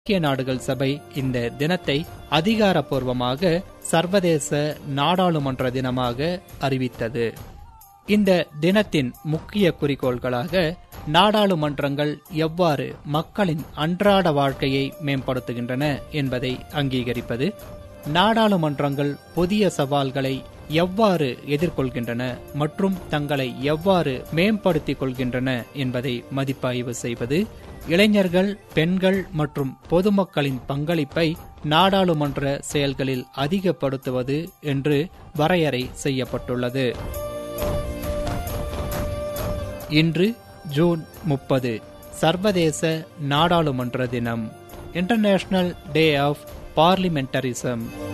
ஐக்கிய நாடுகள் சபை இந்த தினத்தை அதிகாரப்பூர்வமாக சர்வதேச நாடாளுமன்ற தினமாக அறிவித்தது இந்த தினத்தின் முக்கிய குறிக்கோள்களாக நாடாளுமன்றங்கள் எவ்வாறு மக்களின் அன்றாட வாழ்க்கையை மேம்படுத்துகின்றன என்பதை அங்கீகரிப்பது நாடாளுமன்றங்கள் புதிய சவால்களை எவ்வாறு எதிர்கொள்கின்றன மற்றும் தங்களை எவ்வாறு மேம்படுத்திக் கொள்கின்றன என்பதை மதிப்பாய்வு செய்வது இளைஞர்கள் பெண்கள் மற்றும் பொதுமக்களின் பங்களிப்பை நாடாளுமன்ற செயல்களில் அதிகப்படுத்துவது என்று வரையறை செய்யப்பட்டுள்ளது இன்று ஜூன் முப்பது சர்வதேச நாடாளுமன்ற தினம் இன்டர்நேஷனல் டே ஆஃப் பார்லிமெண்டரிசம்